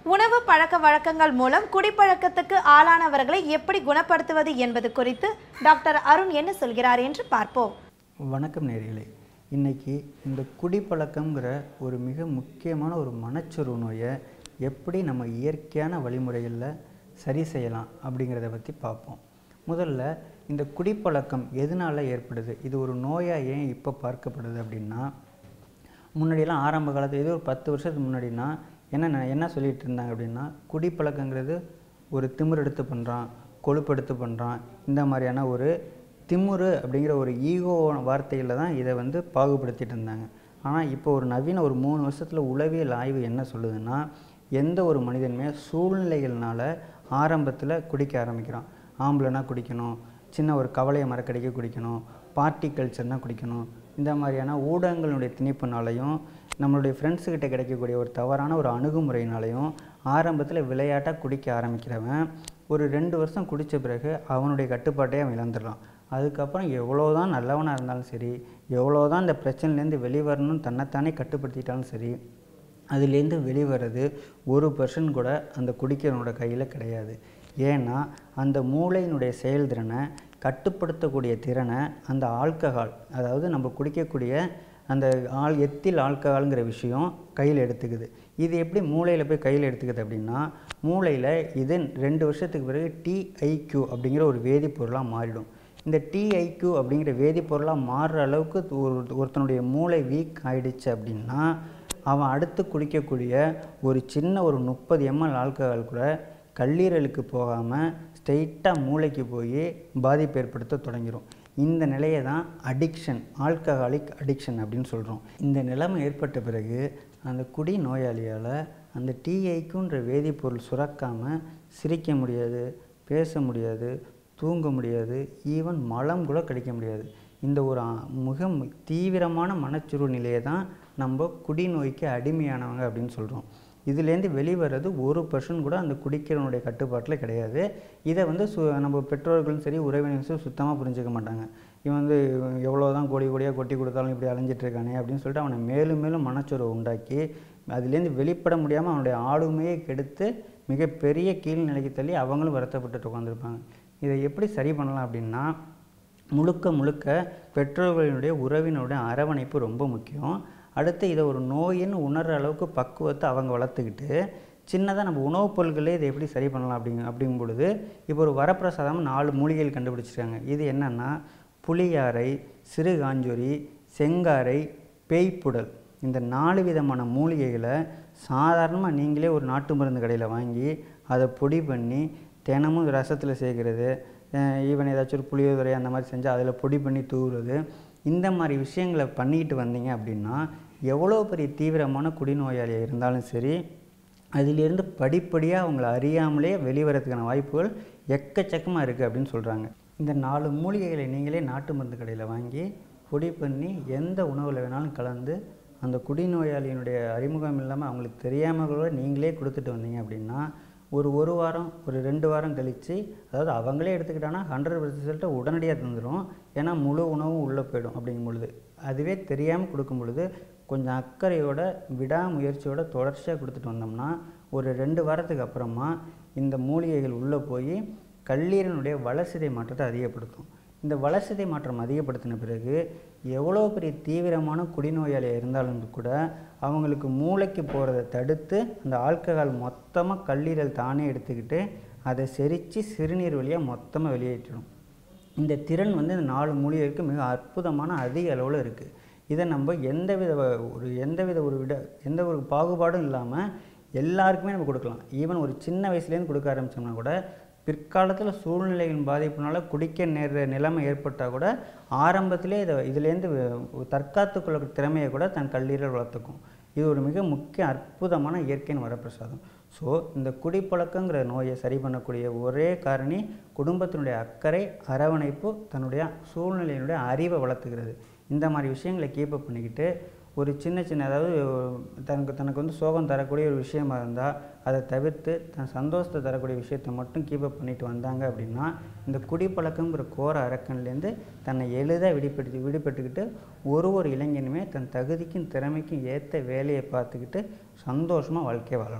உணவு பழக்க வழக்கங்கள் மூலம் குடிப்பழக்கத்துக்கு ஆளானவர்களை எப்படி குணப்படுத்துவது என்பது குறித்து டாக்டர் அருண் என்ன சொல்கிறார் என்று பார்ப்போம் வணக்கம் நேர்களே இன்னைக்கு இந்த குடிப்பழக்கம்ங்கிற ஒரு மிக முக்கியமான ஒரு மனச்சொரு நோயை எப்படி நம்ம இயற்கையான வழிமுறைகளில் சரி செய்யலாம் அப்படிங்கிறத பற்றி பார்ப்போம் முதல்ல இந்த குடிப்பழக்கம் எதனால் ஏற்படுது இது ஒரு நோயாக ஏன் இப்போ பார்க்கப்படுது அப்படின்னா முன்னாடியெல்லாம் ஆரம்ப காலத்தில் ஏதோ ஒரு பத்து வருஷத்துக்கு முன்னாடினா என்ன ந- என்ன சொல்லிட்டு இருந்தாங்க அப்படின்னா குடிப்பழக்கங்கிறது ஒரு திமிர் எடுத்து பண்ணுறான் கொழுப்பு எடுத்து பண்ணுறான் இந்த மாதிரியான ஒரு திமிரு அப்படிங்கிற ஒரு ஈகோ வார்த்தையில் தான் இதை வந்து பாகுபடுத்திட்டு இருந்தாங்க ஆனால் இப்போ ஒரு நவீன ஒரு மூணு வருஷத்தில் உளவியல் ஆய்வு என்ன சொல்லுதுன்னா எந்த ஒரு மனிதனுமே சூழ்நிலைகள்னால ஆரம்பத்தில் குடிக்க ஆரம்பிக்கிறான் ஆம்பளைனா குடிக்கணும் சின்ன ஒரு கவலையை மறக்கடிக்க குடிக்கணும் பார்ட்டி கல்ச்சர்னா குடிக்கணும் இந்த மாதிரியான ஊடகங்களுடைய திணிப்புனாலையும் நம்மளுடைய ஃப்ரெண்ட்ஸுக்கிட்ட கிடைக்கக்கூடிய ஒரு தவறான ஒரு அணுகுமுறையினாலையும் ஆரம்பத்தில் விளையாட்டாக குடிக்க ஆரம்பிக்கிறவன் ஒரு ரெண்டு வருஷம் குடித்த பிறகு அவனுடைய கட்டுப்பாட்டை அவன் இழந்துடுறான் அதுக்கப்புறம் எவ்வளோ தான் நல்லவனாக இருந்தாலும் சரி எவ்வளோ தான் இந்த பிரச்சனையிலேருந்து வெளிவரணும்னு தன்னைத்தானே கட்டுப்படுத்திட்டாலும் சரி அதுலேருந்து வெளிவரது ஒரு பர்சன்ட் கூட அந்த குடிக்கிறவனோட கையில் கிடையாது ஏன்னா அந்த மூளையினுடைய செயல்திறனை கட்டுப்படுத்தக்கூடிய திறனை அந்த ஆல்கஹால் அதாவது நம்ம குடிக்கக்கூடிய அந்த ஆள் எத்தில் ஆல்கஹால்ங்கிற விஷயம் கையில் எடுத்துக்குது இது எப்படி மூளையில் போய் கையில் எடுத்துக்குது அப்படின்னா மூளையில் இது ரெண்டு வருஷத்துக்கு பிறகு டிஐக்யூ அப்படிங்கிற ஒரு வேதிப்பொருளாக மாறிடும் இந்த டிஐக்யூ அப்படிங்கிற வேதிப்பொருளாக மாறுற அளவுக்கு ஒரு ஒருத்தனுடைய மூளை வீக் ஆயிடுச்சு அப்படின்னா அவன் அடுத்து குடிக்கக்கூடிய ஒரு சின்ன ஒரு முப்பது எம்எல் ஆல்கஹால் கூட கல்லீரலுக்கு போகாமல் ஸ்ட்ரெயிட்டாக மூளைக்கு போய் பாதிப்பு ஏற்படுத்த தொடங்கிடும் இந்த நிலையை தான் அடிக்ஷன் ஆல்கஹாலிக் அடிக்ஷன் அப்படின்னு சொல்கிறோம் இந்த நிலைமை ஏற்பட்ட பிறகு அந்த குடி நோயாளியால் அந்த டிஐக்குன்ற வேதிப்பொருள் சுரக்காமல் சிரிக்க முடியாது பேச முடியாது தூங்க முடியாது ஈவன் மலம் கூட கிடைக்க முடியாது இந்த ஒரு ஆ- மிக மு- தீவிரமான மனச்சுரு நிலையை தான் நம்ம குடிநோய்க்கு அடிமையானவங்க அப்படின்னு சொல்கிறோம் இதுலேருந்து வெளிவரது ஒரு பர்சன்ட் கூட அந்த குடிக்கிறவனுடைய கட்டுப்பாட்டில் கிடையாது இதை வந்து சு நம்ம பெற்றோர்களும் சரி உறவினர்களும் சுத்தமாக புரிஞ்சுக்க மாட்டாங்க இவன் வந்து எவ்வளோ தான் கோடி கோடியாக கொட்டி கொடுத்தாலும் இப்படி அலைஞ்சிட்டு இருக்கானே அப்படின்னு சொல்லிட்டு அவனை மேலும் மேலும் மனச்சோர்வை உண்டாக்கி அதுலேருந்து வெளிப்பட முடியாமல் அவனுடைய ஆளுமையை கெடுத்து மிகப்பெரிய கீழ்நிலைக்கு தள்ளி அவங்களும் வருத்தப்பட்டுட்டு உட்காந்துருப்பாங்க இதை எப்படி சரி பண்ணலாம் அப்படின்னா முழுக்க முழுக்க பெற்றோர்களினுடைய உறவினுடைய அரவணைப்பு ரொம்ப முக்கியம் அடுத்து இதை ஒரு நோயின்னு உணர்ற அளவுக்கு பக்குவத்தை அவங்க வளர்த்துக்கிட்டு சின்னதாக நம்ம உணவுப் பொருட்களே இதை எப்படி சரி பண்ணலாம் அப்படிங்க அப்படிங்கும் பொழுது இப்போ ஒரு வரப்பிரசாதம் நாலு மூலிகைகள் கண்டுபிடிச்சிருக்காங்க இது என்னென்னா புளியாரை சிறுகாஞ்சொரி செங்காரை பேய்ப்புடல் இந்த நாலு விதமான மூலிகைகளை சாதாரணமாக நீங்களே ஒரு நாட்டு மருந்து கடையில் வாங்கி அதை பொடி பண்ணி தினமும் ரசத்தில் சேர்க்குறது ஈவன் ஏதாச்சும் ஒரு புளியோதரை அந்த மாதிரி செஞ்சு அதில் பொடி பண்ணி தூவுறது இந்த மாதிரி விஷயங்களை பண்ணிக்கிட்டு வந்தீங்க அப்படின்னா எவ்வளோ பெரிய தீவிரமான குடிநோயாளியாக இருந்தாலும் சரி அதிலிருந்து படிப்படியாக அவங்கள அறியாமலே வெளிவரதுக்கான வாய்ப்புகள் எக்கச்சக்கமாக இருக்குது அப்படின்னு சொல்கிறாங்க இந்த நாலு மூலிகைகளை நீங்களே நாட்டு மருந்து கடையில் வாங்கி பொடி பண்ணி எந்த உணவில் வேணாலும் கலந்து அந்த குடிநோயாளியினுடைய அறிமுகம் இல்லாமல் அவங்களுக்கு தெரியாமல் கூட நீங்களே கொடுத்துட்டு வந்தீங்க அப்படின்னா ஒரு ஒரு வாரம் ஒரு ரெண்டு வாரம் கழித்து அதாவது அவங்களே எடுத்துக்கிட்டாங்கன்னா ஹண்ட்ரட் ரிசல்ட்டை உடனடியாக தந்துடும் ஏன்னா முழு உணவும் உள்ளே போயிடும் அப்படிங்கும் பொழுது அதுவே தெரியாமல் கொடுக்கும் பொழுது கொஞ்சம் அக்கறையோட விடாமுயற்சியோட தொடர்ச்சியாக கொடுத்துட்டு வந்தோம்னா ஒரு ரெண்டு வாரத்துக்கு அப்புறமா இந்த மூலிகைகள் உள்ளே போய் கல்லீரலுடைய வளர்சிதை மாற்றத்தை அதிகப்படுத்தும் இந்த வளர்சிதை மாற்றம் அதிகப்படுத்தின பிறகு எவ்வளோ பெரிய தீவிரமான குடிநோயாளியாக இருந்தாலும் கூட அவங்களுக்கு மூளைக்கு போகிறத தடுத்து அந்த ஆல்கஹால் மொத்தமாக கல்லீரல் தானே எடுத்துக்கிட்டு அதை செரித்து சிறுநீர் வழியாக மொத்தமாக வெளியேற்றிடும் இந்த திறன் வந்து இந்த நாலு மூலிகைக்கு மிக அற்புதமான அதிக அளவில் இருக்குது இதை நம்ம எந்தவித வ- ஒரு எந்தவித ஒரு விட எந்த ஒரு பாகுபாடும் இல்லாமல் எல்லாருக்குமே நம்ம கொடுக்கலாம் ஈவன் ஒரு சின்ன வயசுலேருந்து கொடுக்க ஆரம்பிச்சோம்னா கூட பிற்காலத்தில் சூழ்நிலையின் பாதிப்புனால குடிக்க நேர்ற நிலைமை ஏற்பட்டால் கூட ஆரம்பத்திலே இதை இதுலேருந்து வ- தற்காத்துக் கொள்ள திறமையை கூட தன் கல்லீரல் வளர்த்துக்கும் இது ஒரு மிக முக்கிய அற்புதமான இயற்கையின் வரப்பிரசாதம் ஸோ இந்த குடிப்பழக்கங்கிற நோயை சரி பண்ணக்கூடிய ஒரே காரணி குடும்பத்தினுடைய அக்கறை அரவணைப்பு தன்னுடைய சூழ்நிலையினுடைய அறிவை வளர்த்துக்கிறது இந்த மாதிரி விஷயங்களை கீப்பப் பண்ணிக்கிட்டு ஒரு சின்ன சின்ன அதாவது தனக்கு தனக்கு வந்து சோகம் தரக்கூடிய ஒரு விஷயமா இருந்தால் அதை தவிர்த்து தன் சந்தோஷத்தை தரக்கூடிய விஷயத்தை மட்டும் கீப்பப் பண்ணிட்டு வந்தாங்க அப்படின்னா இந்த குடிப்பழக்கங்கிற கோர அரக்கன்லேருந்து தன்னை எளிதாக விடுபடுத்தி விடுபட்டுக்கிட்டு ஒரு ஒரு இளைஞனுமே தன் தகுதிக்கும் திறமைக்கும் ஏற்ற வேலையை பார்த்துக்கிட்டு சந்தோஷமாக வாழ்க்கையை வாழலாம்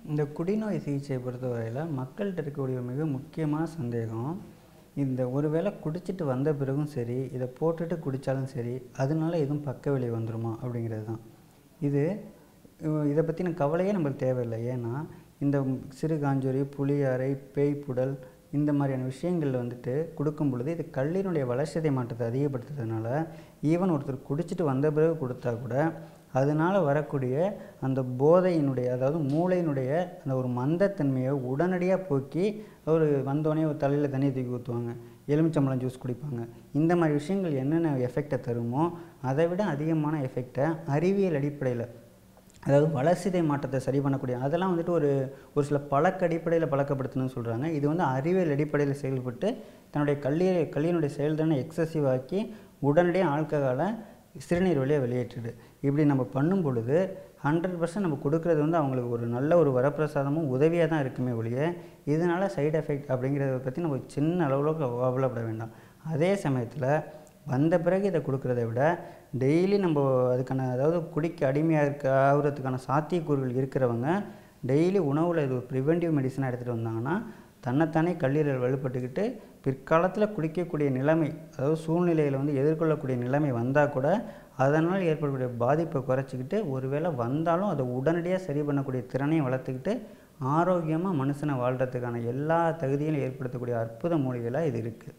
இந்த குடிநோய் சிகிச்சையை பொறுத்தவரையில் மக்கள்கிட்ட இருக்கக்கூடிய ஒரு மிக முக்கியமான சந்தேகம் இந்த ஒருவேளை குடிச்சிட்டு வந்த பிறகும் சரி இதை போட்டுட்டு குடித்தாலும் சரி அதனால எதுவும் பக்க விளைவு வந்துருமா அப்படிங்கிறது தான் இது இவ- இதை பற்றின கவலையே நம்மளுக்கு தேவையில்லை ஏன்னா இந்த சிறு காஞ்சோரி புளியாரை பேய்ப்புடல் இந்த மாதிரியான விஷயங்களில் வந்துட்டு கொடுக்கும் பொழுது இது கல்லினுடைய வளர்ச்சிதை மாற்றத்தை அதிகப்படுத்துறதுனால ஈவன் ஒருத்தர் குடிச்சிட்டு வந்த பிறகு கொடுத்தா கூட அதனால் வரக்கூடிய அந்த போதையினுடைய அதாவது மூளையினுடைய அந்த ஒரு மந்தத்தன்மையை உடனடியாக போக்கி ஒரு வந்தோடனே ஒரு தலையில் தண்ணி தூக்கி ஊற்றுவாங்க எலுமிச்சம்பழம் ஜூஸ் குடிப்பாங்க இந்த மாதிரி விஷயங்கள் என்னென்ன எஃபெக்டை தருமோ அதை விட அதிகமான எஃபெக்டை அறிவியல் அடிப்படையில் அதாவது வளர்சிதை மாற்றத்தை சரி பண்ணக்கூடிய அதெல்லாம் வந்துட்டு ஒரு ஒரு சில பழக்க அடிப்படையில் பழக்கப்படுத்தணும்னு சொல்கிறாங்க இது வந்து அறிவியல் அடிப்படையில் செயல்பட்டு தன்னுடைய கல்லி கல்லியினுடைய செயல்திறனை எக்ஸசிவ் ஆக்கி உடனடியாக ஆல்கஹாலை சிறுநீர் வழியாக வெளியேற்றுது இப்படி நம்ம பண்ணும் பொழுது ஹண்ட்ரட் பர்சன்ட் நம்ம கொடுக்குறது வந்து அவங்களுக்கு ஒரு நல்ல ஒரு வரப்பிரசாதமும் உதவியாக தான் இருக்குமே ஒழிய இதனால் சைடு எஃபெக்ட் அப்படிங்கிறத பற்றி நம்ம சின்ன அளவில் கவலைப்பட வேண்டாம் அதே சமயத்தில் வந்த பிறகு இதை கொடுக்குறத விட டெய்லி நம்ம அதுக்கான அதாவது குடிக்க அடிமையாக இருக்க ஆகுறதுக்கான சாத்தியக்கூறுகள் இருக்கிறவங்க டெய்லி உணவில் இது ஒரு ப்ரிவென்டிவ் மெடிசனாக எடுத்துகிட்டு வந்தாங்கன்னா தன்னைத்தானே கல்லீரல் வலுப்பட்டுக்கிட்டு பிற்காலத்தில் குடிக்கக்கூடிய நிலைமை அதாவது சூழ்நிலையில் வந்து எதிர்கொள்ளக்கூடிய நிலைமை வந்தால் கூட அதனால் ஏற்படக்கூடிய பாதிப்பை குறைச்சிக்கிட்டு ஒருவேளை வந்தாலும் அதை உடனடியாக சரி பண்ணக்கூடிய திறனையும் வளர்த்துக்கிட்டு ஆரோக்கியமாக மனுஷனை வாழ்கிறதுக்கான எல்லா தகுதியும் ஏற்படுத்தக்கூடிய அற்புத மூலிகைளாக இது இருக்குது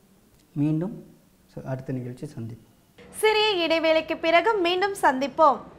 மீண்டும் ச- அடுத்த நிகழ்ச்சி சந்திப்போம் சிறிய இடைவேளைக்கு பிறகு மீண்டும் சந்திப்போம்